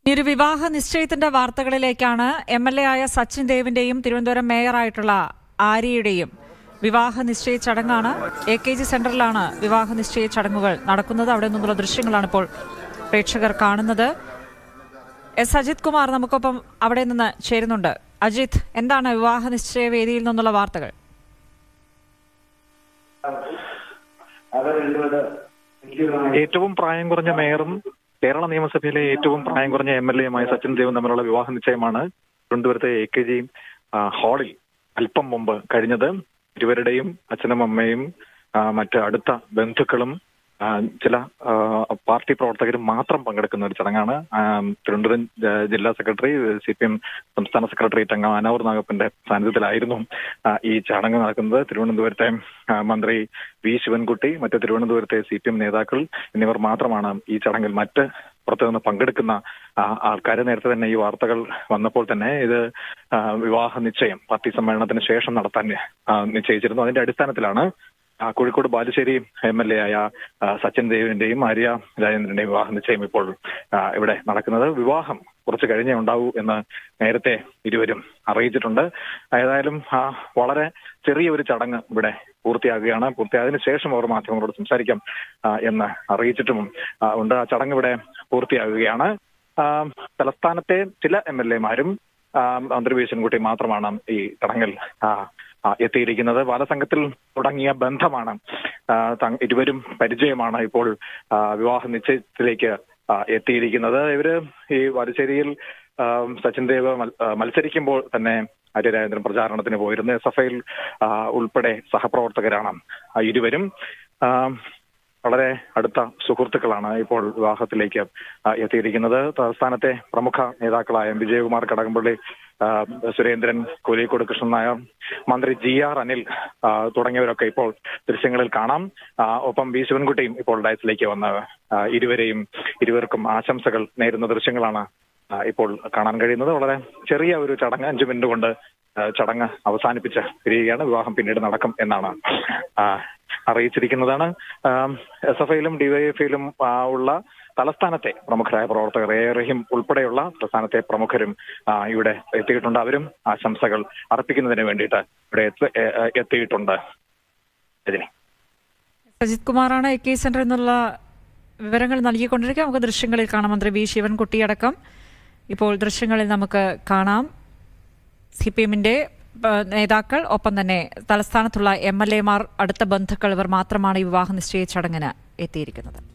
ഈ ഒരു വിവാഹ നിശ്ചയത്തിന്റെ വാർത്തകളിലേക്കാണ് എം എൽ എ ആയ സച്ചിൻ ദേവിന്റെയും തിരുവനന്തപുരം മേയറായിട്ടുള്ള ആര്യയുടെയും വിവാഹ നിശ്ചയ ചടങ്ങാണ് എ കെ ജി സെന്ററിലാണ് വിവാഹ നിശ്ചയ ചടങ്ങുകൾ നടക്കുന്നത് അവിടെ നിന്നുള്ള ദൃശ്യങ്ങളാണ് ഇപ്പോൾ പ്രേക്ഷകർ കാണുന്നത് എസ് അജിത് കുമാർ നമുക്കൊപ്പം അവിടെ നിന്ന് ചേരുന്നുണ്ട് അജിത് എന്താണ് വിവാഹ നിശ്ചയ വേദിയിൽ നിന്നുള്ള വാർത്തകൾ ഏറ്റവും പ്രായം കുറഞ്ഞ മേയറും കേരള നിയമസഭയിലെ ഏറ്റവും പ്രായം കുറഞ്ഞ എം എൽ എയുമായ സച്ചിൻ ദേവും തമ്മിലുള്ള വിവാഹ നിശ്ചയമാണ് തിരുവനന്തപുരത്തെ എ കെ ജി ഹാളിൽ അല്പം മുമ്പ് കഴിഞ്ഞത് ഇരുവരുടെയും അച്ഛനും അമ്മയും ആ, മറ്റ് അടുത്ത ബന്ധുക്കളും ആ, ചില ആ, പാർട്ടി പ്രവർത്തകരും മാത്രം പങ്കെടുക്കുന്ന ഒരു ചടങ്ങാണ് ആ, തിരുവനന്തപുരം ജ- ജില്ലാ സെക്രട്ടറി സി പി എം സംസ്ഥാന സെക്രട്ടേറിയറ്റ് അംഗം അനൂർ നാഗപ്പന്റെ സാന്നിധ്യത്തിലായിരുന്നു ആ, ഈ ചടങ്ങ് നടക്കുന്നത് തിരുവനന്തപുരത്തെ ആ, മന്ത്രി വി ശിവൻകുട്ടി മറ്റ് തിരുവനന്തപുരത്തെ സി പി എം നേതാക്കൾ എന്നിവർ മാത്രമാണ് ഈ ചടങ്ങിൽ മറ്റ് പുറത്തു നിന്ന് പങ്കെടുക്കുന്ന ആൾക്കാർ നേരത്തെ തന്നെ ഈ വാർത്തകൾ വന്നപ്പോൾ തന്നെ ഇത് ആ, വിവാഹ നിശ്ചയം പാർട്ടി സമ്മേളനത്തിന് ശേഷം നടത്താൻ ആ, നിശ്ചയിച്ചിരുന്നു അതിന്റെ അടിസ്ഥാനത്തിലാണ് ആ, Kozhikode Balussery M L A ആയ ആ, സച്ചിൻ ദേവിന്റെയും ആര്യ രാജേന്ദ്രന്റെയും വിവാഹ നിശ്ചയം ഇപ്പോൾ ആ, ഇവിടെ നടക്കുന്നത് വിവാഹം കുറച്ച് കഴിഞ്ഞേ ഉണ്ടാവൂ എന്ന് നേരത്തെ ഇരുവരും അറിയിച്ചിട്ടുണ്ട് ഏതായാലും ആ, വളരെ ചെറിയ ഒരു ചടങ്ങ് ഇവിടെ പൂർത്തിയാകുകയാണ് പൂർത്തിയായതിനു ശേഷം അവർ മാധ്യമങ്ങളോട് സംസാരിക്കാം ആ, എന്ന് അറിയിച്ചിട്ടും ആ, ഉണ്ട് ആ ചടങ്ങ് ഇവിടെ പൂർത്തിയാകുകയാണ് ആ, തലസ്ഥാനത്തെ ചില എം എൽ എമാരും മന്ത്രി വി ശിവൻകുട്ടി മാത്രമാണ് ഈ ചടങ്ങിൽ ആ, ആ, എത്തിയിരിക്കുന്നത് ബാലസംഘത്തിൽ തുടങ്ങിയ ബന്ധമാണ് ആ, തങ്- ഇരുവരും പരിചയമാണ് ഇപ്പോൾ ആ, വിവാഹ നിശ്ചയത്തിലേക്ക് ആ, എത്തിയിരിക്കുന്നത് ഇവര് ഈ വലശ്ശേരിയിൽ ആ, സച്ചിൻ ദേവ് മൽ- ആ, മത്സരിക്കുമ്പോൾ തന്നെ ആര്യരാജേന്ദ്രൻ പ്രചാരണത്തിന് പോയിരുന്നു എസ് എഫ് ഐയിൽ ഉൾപ്പെടെ സഹപ്രവർത്തകരാണ് ആ, ഇരുവരും ആ, വളരെ അടുത്ത സുഹൃത്തുക്കളാണ് ഇപ്പോൾ വിവാഹത്തിലേക്ക് ആ, എത്തിയിരിക്കുന്നത് തലസ്ഥാനത്തെ പ്രമുഖ നേതാക്കളായ എം വിജയകുമാർ കടകംപള്ളി ആ, സുരേന്ദ്രൻ കോലിക്കോട് കൃഷ്ണൻ നായർ മന്ത്രി ജി ആർ അനിൽ ആ, തുടങ്ങിയവരൊക്കെ ഇപ്പോൾ ദൃശ്യങ്ങളിൽ കാണാം ആ, ഒപ്പം വി ശിവൻകുട്ടിയും ഇപ്പോൾ ഡയസിലേക്ക് വന്ന് ആ, ഇരുവരെയും ഇരുവർക്കും ആശംസകൾ നേരുന്ന ദൃശ്യങ്ങളാണ് ആ, ഇപ്പോൾ കാണാൻ കഴിയുന്നത് വളരെ ചെറിയ ഒരു ചടങ്ങ് അഞ്ചു മിനിറ്റ് കൊണ്ട് ആ, ചടങ്ങ് അവസാനിപ്പിച്ച് പിരിയുകയാണ് വിവാഹം പിന്നീട് നടക്കും എന്നാണ് ആ, അറിയിച്ചിരിക്കുന്നതാണ് എസ് എഫ് ഐയിലും ഡിവൈഎഫ്ഐയിലും ഉള്ള തലസ്ഥാനത്തെ പ്രമുഖരായ പ്രവർത്തകർ എ റഹീം ഉൾപ്പെടെയുള്ള തലസ്ഥാനത്തെ പ്രമുഖരും ആ, ഇവിടെ എത്തിയിട്ടുണ്ട് അവരും ആശംസകൾ അർപ്പിക്കുന്നതിന് വേണ്ടിയിട്ട് ഇവിടെ എത്തി- എ- എ- എത്തിയിട്ടുണ്ട് രജനി അജിത് കുമാറാണ് എ കെ സെന്ററിൽ നിന്നുള്ള വിവരങ്ങൾ നൽകിക്കൊണ്ടിരിക്കുക നമുക്ക് ദൃശ്യങ്ങളിൽ കാണാം മന്ത്രി വി ശിവൻകുട്ടിയടക്കം ഇപ്പോൾ ദൃശ്യങ്ങളിൽ നമുക്ക് കാണാം സി പി എമ്മിന്റെ നേതാക്കൾ ഒപ്പം തന്നെ തലസ്ഥാനത്തുള്ള എം എൽ എമാർ അടുത്ത ബന്ധുക്കൾ ഇവർ മാത്രമാണ് ഈ വിവാഹ നിശ്ചയ ചടങ്ങിന് എത്തിയിരിക്കുന്നത്